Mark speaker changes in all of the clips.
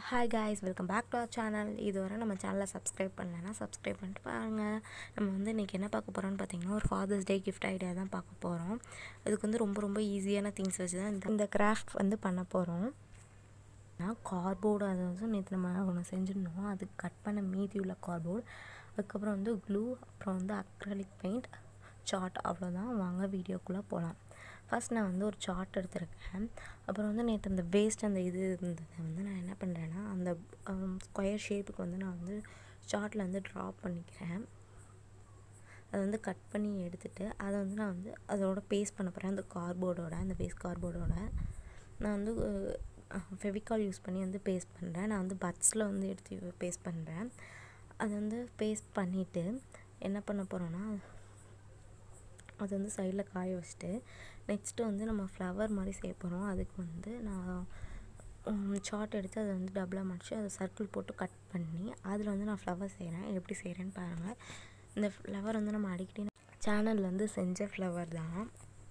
Speaker 1: hi guys welcome back to our channel இதுவரை நம்ம சேனலை சப்ஸ்கிரைப் பண்ணலைன்னா சப்ஸ்கிரைப் பண்ணிட்டு பாருங்கள் நம்ம வந்து இன்றைக்கி என்ன பார்க்க போகிறோம்னு பார்த்தீங்கன்னா ஒரு ஃபாதர்ஸ் டே கிஃப்ட் ஐடியா தான் பார்க்க போகிறோம் இதுக்கு வந்து ரொம்ப ரொம்ப ஈஸியான திங்ஸ் வச்சு தான் இந்த இந்த கிராஃப்ட் வந்து பண்ண போகிறோம் கார்போர்டு அதை வந்து நேற்று நம்ம ஒன்று செஞ்சுருந்தோம் அதுக்கு கட் பண்ண மீதி உள்ள கார்போர்டு அதுக்கப்புறம் வந்து க்ளூ அப்புறம் வந்து அக்ரலிக் பெயிண்ட் சார்ட் அவ்வளோதான் வாங்க வீடியோக்குள்ளே போகலாம் ஃபஸ்ட் நான் வந்து ஒரு சார்ட் எடுத்திருக்கேன் அப்புறம் வந்து நேற்று அந்த வேஸ்ட் அந்த இது இருந்ததை வந்து நான் என்ன பண்ணுறேன்னா அந்த ஸ்கொயர் ஷேப்புக்கு வந்து நான் வந்து சார்ட்டில் வந்து ட்ரா பண்ணிக்கிறேன் அதை வந்து கட் பண்ணி எடுத்துகிட்டு அதை வந்து நான் வந்து அதோட பேஸ்ட் பண்ண போகிறேன் அந்த கார்போர்டோட அந்த பேஸ்ட் கார்போர்டோட நான் வந்து ஃபெவிகால் யூஸ் பண்ணி வந்து பேஸ்ட் பண்ணுறேன் நான் வந்து பட்ஸில் வந்து எடுத்து பேஸ்ட் பண்ணுறேன் அதை வந்து பேஸ்ட் பண்ணிவிட்டு என்ன பண்ண போகிறோன்னா அது வந்து சைடில் காய வச்சுட்டு நெக்ஸ்ட்டு வந்து நம்ம ஃப்ளவர் மாதிரி செய்ய போகிறோம் அதுக்கு வந்து நான் சார்ட் எடுத்து அதை வந்து டபுளாக மடித்து அதை சர்க்கிள் போட்டு கட் பண்ணி அதில் வந்து நான் ஃப்ளவர் செய்கிறேன் எப்படி செய்கிறேன்னு பாருங்கள் இந்த ஃப்ளவர் வந்து நம்ம அடிக்கடி சேனலில் வந்து செஞ்ச ஃப்ளவர் தான்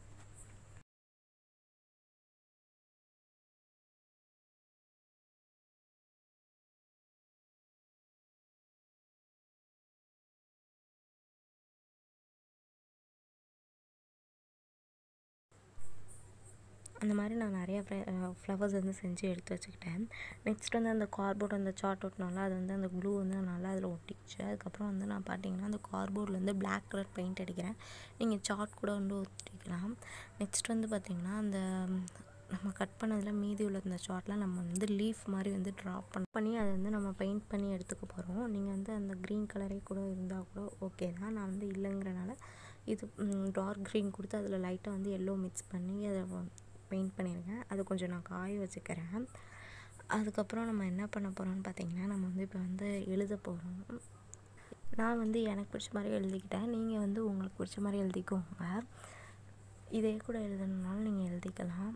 Speaker 1: அந்த மாதிரி நான் நிறையா ஃப்ளவர்ஸ் வந்து செஞ்சு எடுத்து வச்சுக்கிட்டேன் நெக்ஸ்ட் வந்து அந்த கார்போர்ட் அந்த சார்ட் ஒட்டினால அது வந்து அந்த க்ளூ வந்து நல்லா அதில் ஒட்டிச்சு அதுக்கப்புறம் வந்து நான் பார்த்தீங்கன்னா அந்த கார்போர்டில் வந்து பிளாக் கலர் பெயிண்ட் அடிக்கிறேன் நீங்கள் சார்ட் கூட வந்து ஒட்டிக்கலாம் நெக்ஸ்ட் வந்து பார்த்திங்கன்னா அந்த நம்ம கட் பண்ணதில் மீதி உள்ள இந்த சார்ட்டில் நம்ம வந்து லீஃப் மாதிரி வந்து ட்ரா பண்ண பண்ணி அதை வந்து நம்ம பெயிண்ட் பண்ணி எடுத்துக்க போகிறோம் நீங்கள் வந்து அந்த க்ரீன் கலரே கூட இருந்தால் கூட ஓகே தான் நான் வந்து இல்லைங்கிறனால இது டார்க் க்ரீன் கொடுத்து அதில் லைட்டாக வந்து எல்லோ மிக்ஸ் பண்ணி அதை பெயிண்ட் பண்ணியிருக்கேன் அதை கொஞ்சம் நான் காய வச்சுக்கிறேன் அதுக்கப்புறம் நம்ம என்ன பண்ண போகிறோம்னு பார்த்தீங்கன்னா நம்ம வந்து இப்போ வந்து எழுத போகிறோம் நான் வந்து எனக்கு பிடிச்ச மாதிரி எழுதிக்கிட்டேன் நீங்கள் வந்து உங்களுக்கு பிடிச்ச மாதிரி எழுதிக்கோங்க இதே கூட எழுதணுன்னாலும் நீங்கள் எழுதிக்கலாம்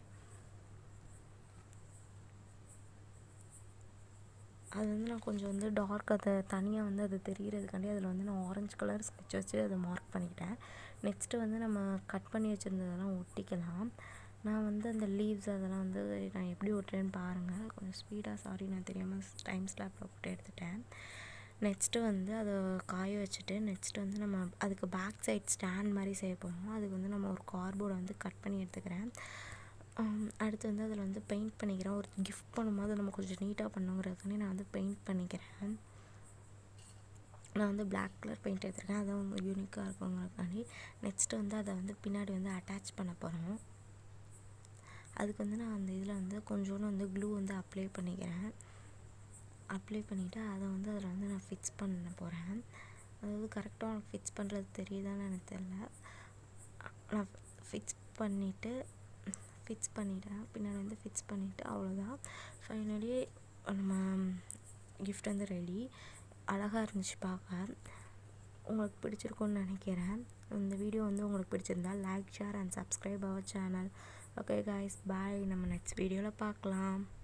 Speaker 1: அது வந்து நான் கொஞ்சம் வந்து டார்க் அதை தனியாக வந்து அது தெரிகிறதுக்காண்டி அதில் வந்து நான் ஆரஞ்சு கலர் ஸ்கெட்ச் வச்சு அதை மார்க் பண்ணிக்கிட்டேன் நெக்ஸ்ட்டு வந்து நம்ம கட் பண்ணி வச்சுருந்ததெல்லாம் ஒட்டிக்கலாம் நான் வந்து அந்த லீவ்ஸ் அதெல்லாம் வந்து நான் எப்படி ஒட்டுறேன்னு பாருங்கள் கொஞ்சம் ஸ்பீடாக சாரி நான் தெரியாமல் டைம் ஸ்லாப்பில் போட்டு எடுத்துட்டேன் நெக்ஸ்ட்டு வந்து அதை காய வச்சுட்டு நெக்ஸ்ட்டு வந்து நம்ம அதுக்கு பேக் சைட் ஸ்டாண்ட் மாதிரி செய்ய போகிறோம் அதுக்கு வந்து நம்ம ஒரு கார்போர்டை வந்து கட் பண்ணி எடுத்துக்கிறேன் அடுத்து வந்து அதில் வந்து பெயிண்ட் பண்ணிக்கிறேன் ஒரு கிஃப்ட் பண்ணும்போது நம்ம கொஞ்சம் நீட்டாக பண்ணுங்கிறதுக்காண்டி நான் வந்து பெயிண்ட் பண்ணிக்கிறேன் நான் வந்து பிளாக் கலர் பெயிண்ட் எடுத்துருக்கேன் அதான் யூனிக்காக இருக்குங்கிறதுக்காண்டி நெக்ஸ்ட்டு வந்து அதை வந்து பின்னாடி வந்து அட்டாச் பண்ண போகிறோம் அதுக்கு வந்து நான் அந்த இதில் வந்து கொஞ்சோண்டு வந்து க்ளூ வந்து அப்ளை பண்ணிக்கிறேன் அப்ளை பண்ணிவிட்டு அதை வந்து அதில் வந்து நான் ஃபிக்ஸ் பண்ண போகிறேன் அதாவது கரெக்டாக உனக்கு ஃபிக்ஸ் பண்ணுறது தெரியுதான்னு எனக்கு தெரில நான் ஃபிக்ஸ் பண்ணிவிட்டு ஃபிக்ஸ் பண்ணிட்டேன் பின்னாடி வந்து ஃபிக்ஸ் பண்ணிவிட்டு அவ்வளோதான் ஃபைனலி நம்ம கிஃப்ட் வந்து ரெடி அழகாக இருந்துச்சு பார்க்க உங்களுக்கு பிடிச்சிருக்குன்னு நினைக்கிறேன் இந்த வீடியோ வந்து உங்களுக்கு பிடிச்சிருந்தா like share and subscribe our channel okay guys bye நம்ம நெக்ஸ்ட் வீடியோவில் பார்க்கலாம்